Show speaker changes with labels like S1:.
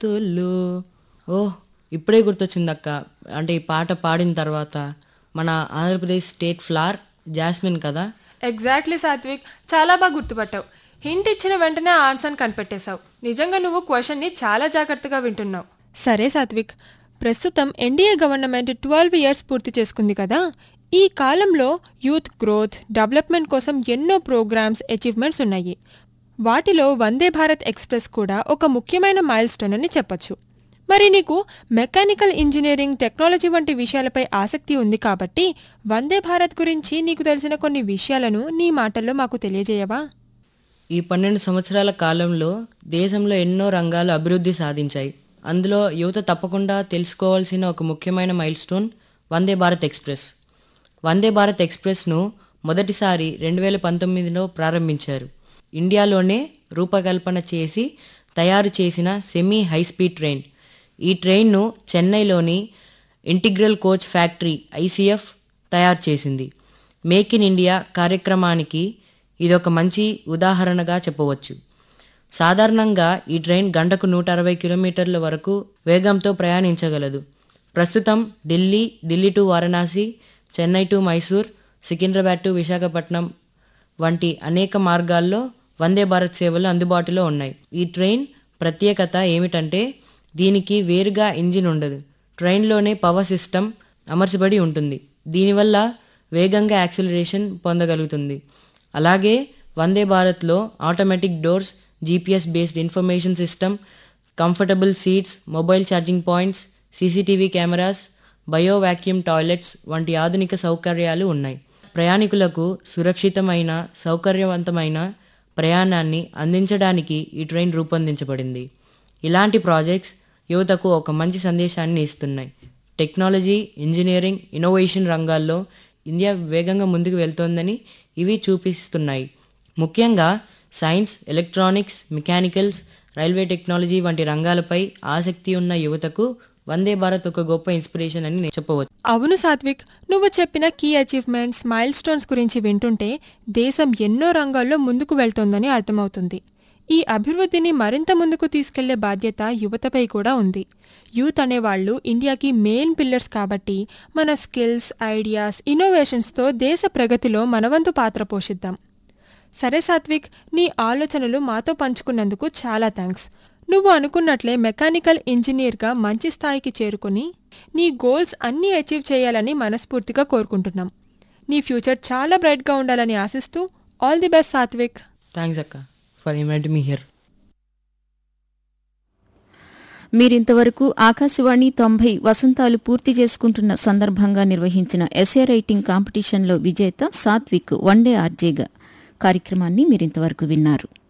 S1: చేతుల్లో ఓహ్ ఇప్పుడే గుర్తొచ్చింది అక్క అంటే ఈ పాట పాడిన తర్వాత మన ఆంధ్రప్రదేశ్ స్టేట్ ఫ్లార్ జాస్మిన్ కదా
S2: ఎగ్జాక్ట్లీ సాత్విక్ చాలా బాగా గుర్తుపట్టావు హింట్ ఇచ్చిన వెంటనే ఆన్సర్ కనిపెట్టేశావు నిజంగా నువ్వు క్వశ్చన్ని చాలా జాగ్రత్తగా వింటున్నావు సరే సాత్విక్ ప్రస్తుతం ఎన్డీఏ గవర్నమెంట్ ట్వెల్వ్ ఇయర్స్ పూర్తి చేసుకుంది కదా ఈ కాలంలో యూత్ గ్రోత్ డెవలప్మెంట్ కోసం ఎన్నో ప్రోగ్రామ్స్ అచీవ్మెంట్స్ ఉన్నాయి వాటిలో వందే భారత్ ఎక్స్ప్రెస్ కూడా ఒక ముఖ్యమైన మైల్ స్టోన్ అని చెప్పొచ్చు మరి నీకు మెకానికల్ ఇంజనీరింగ్ టెక్నాలజీ వంటి విషయాలపై ఆసక్తి ఉంది కాబట్టి వందే భారత్ గురించి నీకు తెలిసిన కొన్ని విషయాలను నీ మాటల్లో మాకు తెలియజేయవా
S1: ఈ పన్నెండు సంవత్సరాల కాలంలో దేశంలో ఎన్నో రంగాలు అభివృద్ధి సాధించాయి అందులో యువత తప్పకుండా తెలుసుకోవాల్సిన ఒక ముఖ్యమైన milestone Vande Bharat express Vande Bharat ఎక్స్ప్రెస్ను మొదటిసారి రెండు వేల పంతొమ్మిదిలో ప్రారంభించారు ఇండియాలోనే రూపకల్పన చేసి తయారు చేసిన సెమీ హై స్పీడ్ ట్రైన్ ఈ ట్రైన్ను చెన్నైలోని ఇంటిగ్రల్ కోచ్ ఫ్యాక్టరీ ఐసీఎఫ్ తయారు చేసింది మేక్ ఇన్ ఇండియా కార్యక్రమానికి ఇదొక మంచి ఉదాహరణగా చెప్పవచ్చు సాధారణంగా ఈ ట్రైన్ గంటకు నూట అరవై కిలోమీటర్ల వరకు వేగంతో ప్రయాణించగలదు ప్రస్తుతం Delhi Delhi to Varanasi Chennai to Mysore Secunderabad to Visakhapatnam వంటి అనేక మార్గాల్లో వందే భారత్ సేవలు అందుబాటులో ఉన్నాయి ఈ ట్రైన్ ప్రత్యేకత ఏమిటంటే దీనికి వేరుగా ఇంజిన్ ఉండదు ట్రైన్లోనే పవర్ సిస్టమ్ అమర్చబడి ఉంటుంది దీనివల్ల వేగంగా యాక్సిలరేషన్ పొందగలుగుతుంది అలాగే వందే భారత్లో automatic doors GPS based information system comfortable seats mobile charging points CCTV cameras bio vacuum toilets వంటి ఆధునిక సౌకర్యాలు ఉన్నాయి ప్రయాణికులకు సురక్షితమైన సౌకర్యవంతమైన ప్రయాణాన్ని అందించడానికి ఈ ట్రైన్ రూపొందించబడింది ఇలాంటి ప్రాజెక్ట్స్ యువతకు ఒక మంచి సందేశాన్ని ఇస్తున్నాయి టెక్నాలజీ ఇంజనీరింగ్ ఇన్నోవేషన్ రంగాల్లో ఇండియా వేగంగా ముందుకు వెళ్తోందని ఇవి చూపిస్తున్నాయి ముఖ్యంగా science electronics mechanicals railway technology వంటి రంగాలపై ఆసక్తి ఉన్న యువతకు వందే భారత్ ఒక గొప్ప ఇన్స్పిరేషన్ అని నేను చెప్పవచ్చు
S2: అవును సాత్విక్ నువ్వు చెప్పిన కీ అచీవ్మెంట్స్ మైల్ స్టోన్స్ గురించి వింటుంటే దేశం ఎన్నో రంగాల్లో ముందుకు వెళ్తోందని అర్థమవుతుంది ఈ అభివృద్ధిని మరింత ముందుకు తీసుకెళ్లే బాధ్యత యువతపై కూడా ఉంది యూత్ అనేవాళ్లు ఇండియాకి మెయిన్ పిల్లర్స్ కాబట్టి మన స్కిల్స్ ఐడియాస్ ఇన్నోవేషన్స్తో దేశ ప్రగతిలో మనవంతు పాత్ర పోషిద్దాం సరే సాత్విక్ నీ ఆలోచనలు మాతో పంచుకున్నందుకు చాలా థ్యాంక్స్ నువ్వు అనుకున్నట్లే మెకానికల్ ఇంజనీర్గా మంచి స్థాయికి చేరుకుని నీ గోల్స్ అన్నీ అచీవ్ చేయాలని మనస్ఫూర్తిగా కోరుకుంటున్నాం నీ ఫ్యూచర్ చాలా బ్రైట్గా ఉండాలని ఆశిస్తూ all the best Satvik
S1: thanks అక్క ఫర్ ఇన్వైట్ మీ హియర్
S3: మీరింతవరకు ఆకాశవాణి తొంభై వసంతాలు పూర్తి చేసుకుంటున్న సందర్భంగా నిర్వహించిన ఎస్ఏ రైటింగ్ కాంపిటీషన్లో విజేత సాత్విక్ వన్డే ఆర్జేగా కార్యక్రమాన్ని మీరింతవరకు విన్నారు